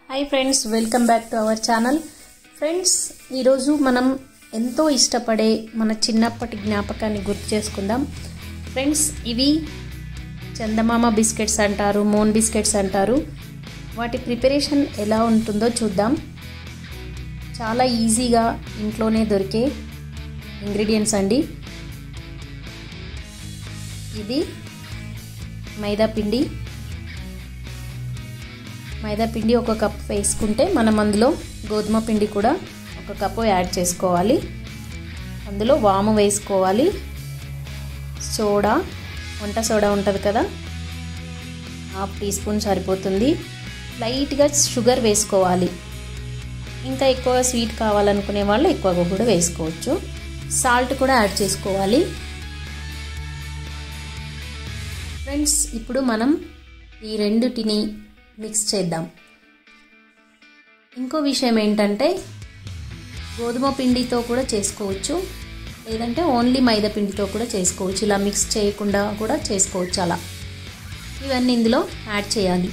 hi friends welcome back to our channel friends ఈరోజు మనం ఎంతో ఇష్టపడే మన చిన్నప్పటి జ్ఞాపకాన్ని గుర్తు చేసుకుందాం ఫ్రెండ్స్ ఇవి చందమామ బిస్కెట్స్ అంటారు మోన్ బిస్కెట్స్ అంటారు వాటి ప్రిపరేషన్ ఎలా ఉంటుందో చూద్దాం చాలా ఈజీగా ఇంట్లోనే దొరికే ఇంగ్రీడియంట్స్ అండి ఇది మైదా పిండి మైదా పిండి ఒక కప్ వేసుకుంటే మనం అందులో గోధుమ పిండి కూడా ఒక కప్పు యాడ్ చేసుకోవాలి అందులో వాము వేసుకోవాలి సోడా వంట సోడా ఉంటుంది కదా హాఫ్ టీ స్పూన్ సరిపోతుంది లైట్గా షుగర్ వేసుకోవాలి ఇంకా ఎక్కువగా స్వీట్ కావాలనుకునే వాళ్ళు ఎక్కువగా కూడా వేసుకోవచ్చు సాల్ట్ కూడా యాడ్ చేసుకోవాలి ఫ్రెండ్స్ ఇప్పుడు మనం ఈ రెండుటిని మిక్స్ చేద్దాం ఇంకో విషయం ఏంటంటే గోధుమ పిండితో కూడా చేసుకోవచ్చు లేదంటే ఓన్లీ మైదా పిండితో కూడా చేసుకోవచ్చు ఇలా మిక్స్ చేయకుండా కూడా చేసుకోవచ్చు అలా ఇవన్నీ ఇందులో యాడ్ చేయాలి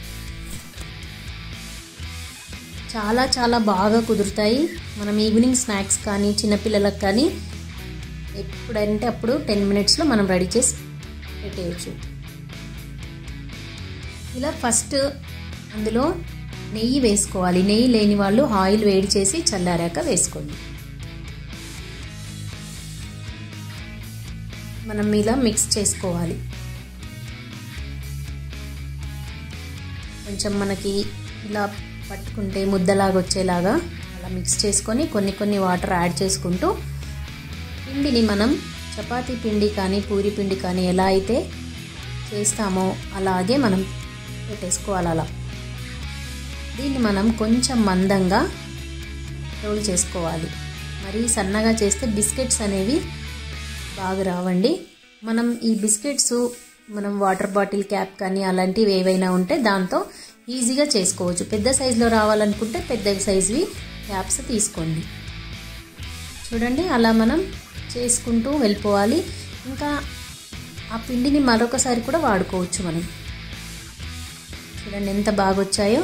చాలా చాలా బాగా కుదురుతాయి మనం ఈవినింగ్ స్నాక్స్ కానీ చిన్నపిల్లలకు కానీ ఎప్పుడంటే అప్పుడు టెన్ మినిట్స్లో మనం రెడీ చేసి పెట్టేయచ్చు ఇలా ఫస్ట్ అందులో నెయ్యి వేసుకోవాలి నెయ్యి లేని వాళ్ళు ఆయిల్ వేడి చేసి చల్లారాక వేసుకోండి మనం ఇలా మిక్స్ చేసుకోవాలి కొంచెం మనకి ఇలా పట్టుకుంటే ముద్దలాగా వచ్చేలాగా అలా మిక్స్ చేసుకొని కొన్ని కొన్ని వాటర్ యాడ్ చేసుకుంటూ పిండిని మనం చపాతీ పిండి కానీ పూరి పిండి కానీ ఎలా అయితే చేస్తామో అలాగే మనం పెట్టేసుకోవాలి అలా దీన్ని మనం కొంచెం మందంగా రోల్ చేసుకోవాలి మరి సన్నగా చేస్తే బిస్కెట్స్ అనేవి బాగా రావండి మనం ఈ బిస్కెట్స్ మనం వాటర్ బాటిల్ క్యాప్ కానీ అలాంటివి ఏవైనా ఉంటే దాంతో ఈజీగా చేసుకోవచ్చు పెద్ద సైజులో రావాలనుకుంటే పెద్ద సైజువి క్యాప్స్ తీసుకోండి చూడండి అలా మనం చేసుకుంటూ వెళ్ళిపోవాలి ఇంకా ఆ పిండిని మరొకసారి కూడా వాడుకోవచ్చు మనం చూడండి ఎంత బాగా వచ్చాయో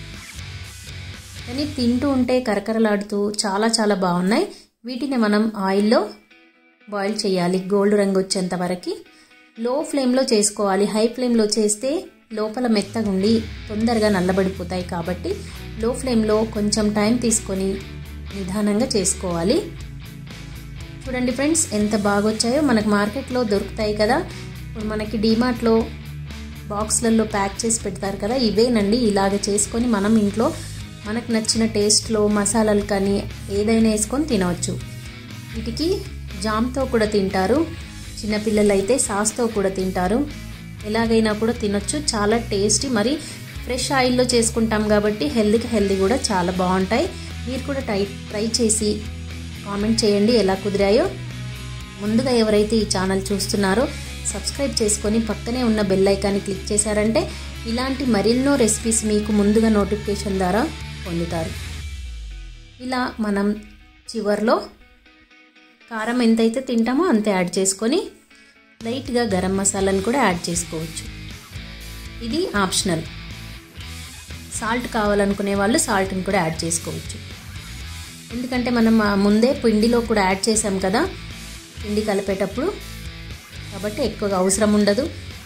కానీ తింటూ ఉంటే కరకరలాడుతూ చాలా చాలా బాగున్నాయి వీటిని మనం ఆయిల్లో బాయిల్ చేయాలి గోల్డ్ రంగు వచ్చేంత వరకు లో ఫ్లేమ్లో చేసుకోవాలి హై ఫ్లేమ్లో చేస్తే లోపల మెత్తగా ఉండి తొందరగా నల్లబడిపోతాయి కాబట్టి లో ఫ్లేమ్లో కొంచెం టైం తీసుకొని నిదానంగా చేసుకోవాలి చూడండి ఫ్రెండ్స్ ఎంత బాగా వచ్చాయో మనకు మార్కెట్లో దొరుకుతాయి కదా ఇప్పుడు మనకి డీమార్ట్లో బాక్స్లలో ప్యాక్ చేసి పెడతారు కదా ఇవేనండి ఇలాగ చేసుకొని మనం ఇంట్లో మనకు నచ్చిన టేస్ట్లో మసాలాలు కానీ ఏదైనా వేసుకొని తినవచ్చు వీటికి జామ్తో కూడా తింటారు చిన్నపిల్లలు అయితే సాస్తో కూడా తింటారు ఎలాగైనా కూడా తినొచ్చు చాలా టేస్టీ మరి ఫ్రెష్ ఆయిల్లో చేసుకుంటాం కాబట్టి హెల్దీకి హెల్దీ కూడా చాలా బాగుంటాయి మీరు కూడా ట్రై ట్రై చేసి కామెంట్ చేయండి ఎలా కుదిరాయో ముందుగా ఎవరైతే ఈ ఛానల్ చూస్తున్నారో సబ్స్క్రైబ్ చేసుకొని పక్కనే ఉన్న బెల్ ఐకాన్ని క్లిక్ చేశారంటే ఇలాంటి మరెన్నో రెసిపీస్ మీకు ముందుగా నోటిఫికేషన్ ద్వారా పొందుతారు ఇలా మనం చివర్లో కారం ఎంతైతే తింటామో అంతే యాడ్ చేసుకొని లైట్గా గరం మసాలాను కూడా యాడ్ చేసుకోవచ్చు ఇది ఆప్షనల్ సాల్ట్ కావాలనుకునే వాళ్ళు సాల్ట్ని కూడా యాడ్ చేసుకోవచ్చు ఎందుకంటే మనం ముందే పిండిలో కూడా యాడ్ చేసాం కదా పిండి కలిపేటప్పుడు కాబట్టి ఎక్కువగా అవసరం ఉండదు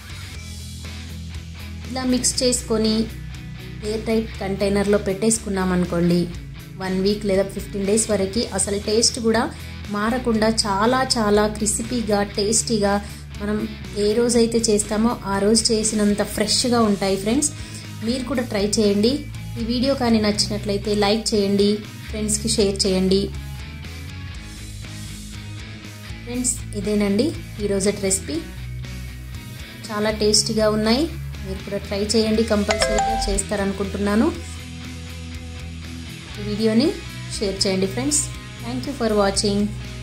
ఇలా మిక్స్ చేసుకొని ఎయిర్ టైట్ కంటైనర్లో పెట్టేసుకున్నాం అనుకోండి వన్ వీక్ లేదా ఫిఫ్టీన్ డేస్ వరకు అసలు టేస్ట్ కూడా మారకుండా చాలా చాలా క్రిస్పీగా టేస్టీగా మనం ఏ రోజైతే చేస్తామో ఆ రోజు చేసినంత ఫ్రెష్గా ఉంటాయి ఫ్రెండ్స్ మీరు కూడా ట్రై చేయండి ఈ వీడియో కానీ నచ్చినట్లయితే లైక్ చేయండి ఫ్రెండ్స్కి షేర్ చేయండి ఫ్రెండ్స్ ఇదేనండి ఈరోజు రెసిపీ చాలా టేస్టీగా ఉన్నాయి మీరు కూడా ట్రై చేయండి కంపల్సరీగా చేస్తారనుకుంటున్నాను ఈ వీడియోని షేర్ చేయండి friends thank you for watching